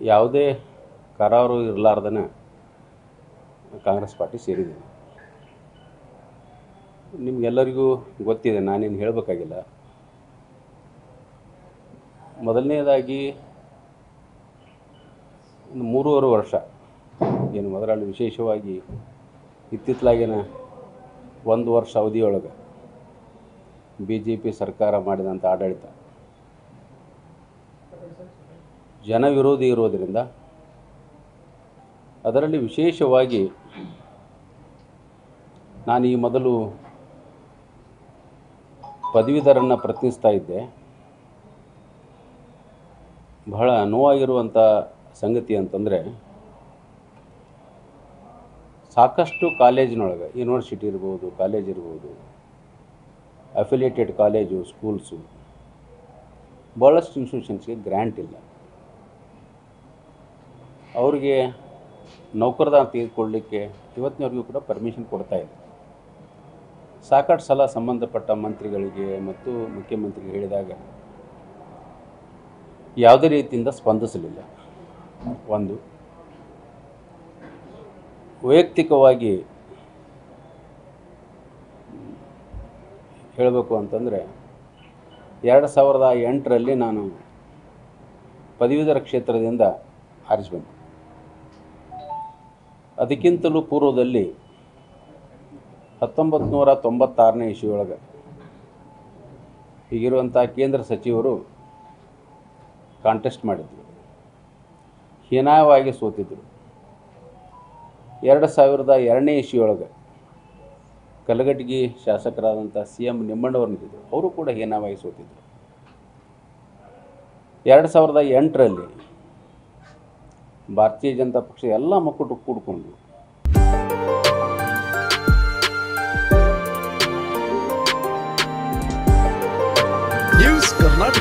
ಯಾವುದೇ ಕರಾರು ಇರಲಾರ್ದನೆ ಕಾಂಗ್ರೆಸ್ ಪಾರ್ಟಿ ಸೇರಿದ್ದೀನಿ ನಿಮಗೆಲ್ಲರಿಗೂ ಗೊತ್ತಿದೆ ನಾನೇನು ಹೇಳಬೇಕಾಗಿಲ್ಲ ಮೊದಲನೇದಾಗಿ ಒಂದು ಮೂರುವರೆ ವರ್ಷ ಏನು ಅದರಲ್ಲಿ ವಿಶೇಷವಾಗಿ ಇತ್ತಿತ್ತಲಾಗಿನ ಒಂದು ವರ್ಷ ಅವಧಿಯೊಳಗೆ ಬಿ ಜೆ ಪಿ ಸರ್ಕಾರ ಮಾಡಿದಂಥ ಆಡಳಿತ ಜನ ವಿರೋಧಿ ಇರೋದರಿಂದ ಅದರಲ್ಲಿ ವಿಶೇಷವಾಗಿ ನಾನು ಈ ಮೊದಲು ಪದವೀಧರನ್ನು ಪ್ರತಿನಿಧಿಸ್ತಾ ಇದ್ದೆ ಬಹಳ ನೋವಾಗಿರುವಂಥ ಸಂಗತಿ ಅಂತಂದರೆ ಸಾಕಷ್ಟು ಕಾಲೇಜಿನೊಳಗೆ ಯೂನಿವರ್ಸಿಟಿ ಇರ್ಬೋದು ಕಾಲೇಜ್ ಇರ್ಬೋದು ಅಫಿಲಿಯೇಟೆಡ್ ಕಾಲೇಜು ಸ್ಕೂಲ್ಸು ಭಾಳಷ್ಟು ಇನ್ಸ್ಟಿಟ್ಯೂಷನ್ಸ್ಗೆ ಗ್ರ್ಯಾಂಟ್ ಇಲ್ಲ ಅವ್ರಿಗೆ ನೌಕರದಾರ ತೆಗೆದುಕೊಳ್ಳಲಿಕ್ಕೆ ಇವತ್ತಿನವರೆಗೂ ಕೂಡ ಪರ್ಮಿಷನ್ ಕೊಡ್ತಾ ಇಲ್ಲ ಸಾಕಷ್ಟು ಸಲ ಸಂಬಂಧಪಟ್ಟ ಮಂತ್ರಿಗಳಿಗೆ ಮತ್ತು ಮುಖ್ಯಮಂತ್ರಿಗೆ ಹೇಳಿದಾಗ ಯಾವುದೇ ರೀತಿಯಿಂದ ಸ್ಪಂದಿಸಲಿಲ್ಲ ಒಂದು ವೈಯಕ್ತಿಕವಾಗಿ ಹೇಳಬೇಕು ಅಂತಂದರೆ ಎರಡು ಸಾವಿರದ ಎಂಟರಲ್ಲಿ ನಾನು ಪದವೀಧರ ಕ್ಷೇತ್ರದಿಂದ ಆರಿಸಿ ಬಂದೆ ಅದಕ್ಕಿಂತಲೂ ಪೂರ್ವದಲ್ಲಿ ಹತ್ತೊಂಬತ್ತು ನೂರ ತೊಂಬತ್ತಾರನೇ ಇಸ್ವಿಯೊಳಗೆ ಈಗಿರುವಂಥ ಕೇಂದ್ರ ಸಚಿವರು ಕಾಂಟೆಸ್ಟ್ ಮಾಡಿದ್ರು ಹೀನಾಯವಾಗಿ ಸೋತಿದ್ದರು ಎರಡು ಸಾವಿರದ ಎರಡನೇ ಇಸ್ವಿಯೊಳಗೆ ಕಲಘಟಗಿ ಶಾಸಕರಾದಂಥ ಸಿ ಎಂ ನಿಮ್ಮಣ್ಣವ್ರು ನಿಂತಿದ್ದರು ಅವರು ಕೂಡ ಹೀನಾಯವಾಗಿ ಸೋತಿದ್ದರು ಎರಡು ಸಾವಿರದ ಎಂಟರಲ್ಲಿ ಭಾರತೀಯ ಜನತಾ ಪಕ್ಷ ಎಲ್ಲ ಮಕ್ಕಳು ಕೂಡ್ಕೊಂಡು ನ್ಯೂಸ್ ಕರ್ನಾಟಕ